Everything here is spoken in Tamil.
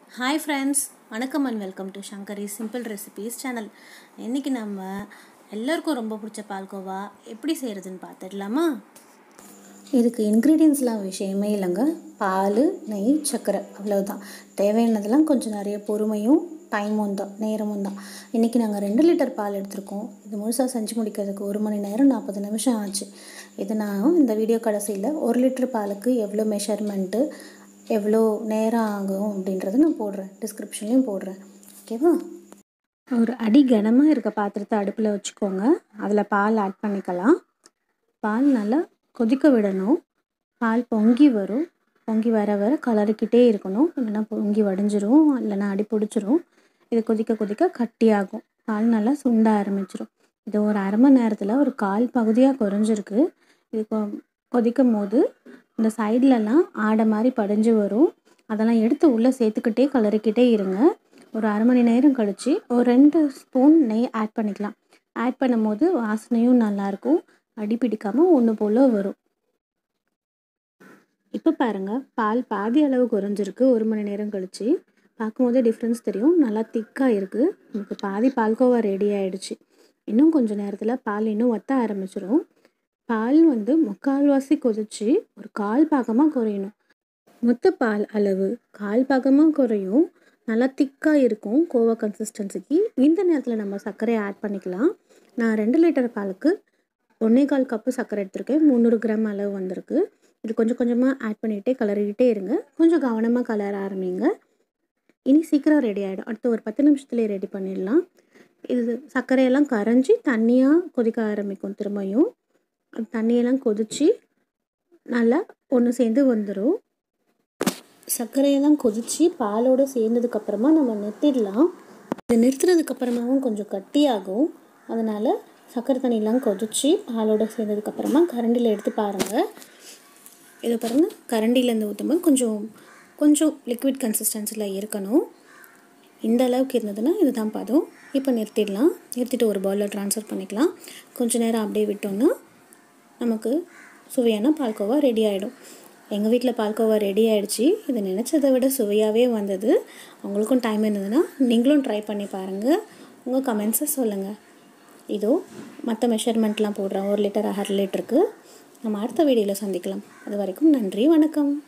ஹாய் ஃப்ரெண்ட்ஸ் வணக்கம் and welcome to Sankari simple recipes channel இன்றைக்கி நம்ம எல்லாருக்கும் ரொம்ப பிடிச்ச பால்கோவா எப்படி செய்கிறதுன்னு பார்த்துடலாமா இதுக்கு இன்க்ரீடியன்ஸ்லாம் விஷயமே இல்லைங்க பால் நெய் சர்க்கரை அவ்வளவுதான் தேவையானதெல்லாம் கொஞ்சம் நிறைய பொறுமையும் டைமும் தான் நேரமும் தான் இன்றைக்கி நாங்கள் ரெண்டு லிட்டர் பால் எடுத்திருக்கோம் இது முழுசாக செஞ்சு முடிக்கிறதுக்கு ஒரு மணி நேரம் நாற்பது நிமிஷம் ஆச்சு இது நான் இந்த வீடியோ கடைசியில் ஒரு லிட்டர் பாலுக்கு எவ்வளோ மெஷர்மெண்ட்டு எவ்வளோ நேரம் ஆகும் அப்படின்றத நான் போடுறேன் டிஸ்கிரிப்ஷன்லேயும் போடுறேன் ஓகேவா ஒரு அடி கனமாக இருக்க பாத்திரத்தை அடுப்பில் வச்சுக்கோங்க அதில் பால் ஆட் பண்ணிக்கலாம் பால் நல்லா கொதிக்க விடணும் பால் பொங்கி வரும் பொங்கி வர வர கலரிக்கிட்டே இருக்கணும் இல்லைன்னா பொங்கி வடிஞ்சிரும் இல்லைன்னா அடி பிடிச்சிரும் இது கொதிக்க கொதிக்க கட்டியாகும் பால் நல்லா சுண்ட ஆரம்பிச்சிரும் இது ஒரு அரை மணி நேரத்தில் ஒரு கால் பகுதியாக குறைஞ்சிருக்கு இது கொ- கொதிக்கும் போது இந்த சைட்லலாம் ஆடை மாதிரி படிஞ்சு வரும் அதெல்லாம் எடுத்து உள்ளே சேர்த்துக்கிட்டே கலரிக்கிட்டே இருங்க ஒரு அரை மணி நேரம் கழித்து ஒரு ரெண்டு ஸ்பூன் நெய் ஆட் பண்ணிக்கலாம் ஆட் பண்ணும்போது வாசனையும் நல்லாயிருக்கும் அடி பிடிக்காமல் ஒன்று போல் வரும் இப்போ பாருங்கள் பால் பாதி அளவு குறைஞ்சிருக்கு ஒரு மணி நேரம் கழித்து பார்க்கும்போதே டிஃப்ரென்ஸ் தெரியும் நல்லா திக்காக இருக்குது நமக்கு பாதி பால்கோவா ரெடி ஆயிடுச்சு இன்னும் கொஞ்சம் நேரத்தில் பால் இன்னும் வத்த ஆரம்பிச்சிடும் பால் வந்து முக்கால்வாசி கொதிச்சு ஒரு கால் பாகமாக குறையணும் மொத்த பால் அளவு கால் பாகமாக குறையும் நல்லா திக்காக இருக்கும் கோவா கன்சிஸ்டன்சிக்கு இந்த நேரத்தில் நம்ம சர்க்கரையை ஆட் பண்ணிக்கலாம் நான் ரெண்டு லிட்டர் பாலுக்கு ஒன்றே கால் கப்பு சர்க்கரை எடுத்திருக்கேன் முந்நூறு கிராம் அளவு வந்திருக்கு இது கொஞ்சம் கொஞ்சமாக ஆட் பண்ணிகிட்டே கலரிக்கிட்டே இருங்க கொஞ்சம் கவனமாக கலர ஆரம்பிங்க இனி சீக்கிரம் ரெடி ஆகிடும் அடுத்து ஒரு பத்து நிமிஷத்துலேயே ரெடி பண்ணிடலாம் இது சர்க்கரையெல்லாம் கரைஞ்சி தண்ணியாக கொதிக்க ஆரம்பிக்கும் திரும்பியும் அந்த தண்ணியெல்லாம் கொதிச்சு நல்லா ஒன்று சேர்ந்து வந்துடும் சர்க்கரையெல்லாம் கொதிச்சு பாலோடு சேர்ந்ததுக்கப்புறமா நம்ம நிறுத்திடலாம் இது நிறுத்துனதுக்கப்புறமாவும் கொஞ்சம் கட்டியாகும் அதனால் சர்க்கரை தண்ணியெலாம் கொதிச்சு பாலோடு சேர்ந்ததுக்கப்புறமா கரண்டியில் எடுத்து பாருங்கள் இதை பாருங்கள் கரண்டிலேருந்து ஊற்றும்போது கொஞ்சம் கொஞ்சம் லிக்விட் கன்சிஸ்டன்சியில் இருக்கணும் இந்த அளவுக்கு இருந்ததுன்னா இதுதான் பதம் இப்போ நிறுத்திடலாம் நிறுத்திட்டு ஒரு பவுலில் ட்ரான்ஸ்ஃபர் பண்ணிக்கலாம் கொஞ்ச நேரம் அப்படியே விட்டோம்னா நமக்கு சுவையான பால்கோவா ரெடி ஆகிடும் எங்கள் வீட்டில் பால்கோவா ரெடி ஆகிடுச்சு இது நினச்சதை விட சுவையாகவே வந்தது உங்களுக்கும் டைம் இருந்ததுன்னா நீங்களும் ட்ரை பண்ணி பாருங்கள் உங்கள் கமெண்ட்ஸை சொல்லுங்கள் இதோ மற்ற மெஷர்மெண்ட்லாம் போடுறேன் ஒரு லிட்டர் அரை லிட்டருக்கு நம்ம அடுத்த வீடியோவில் சந்திக்கலாம் அது வரைக்கும் நன்றி வணக்கம்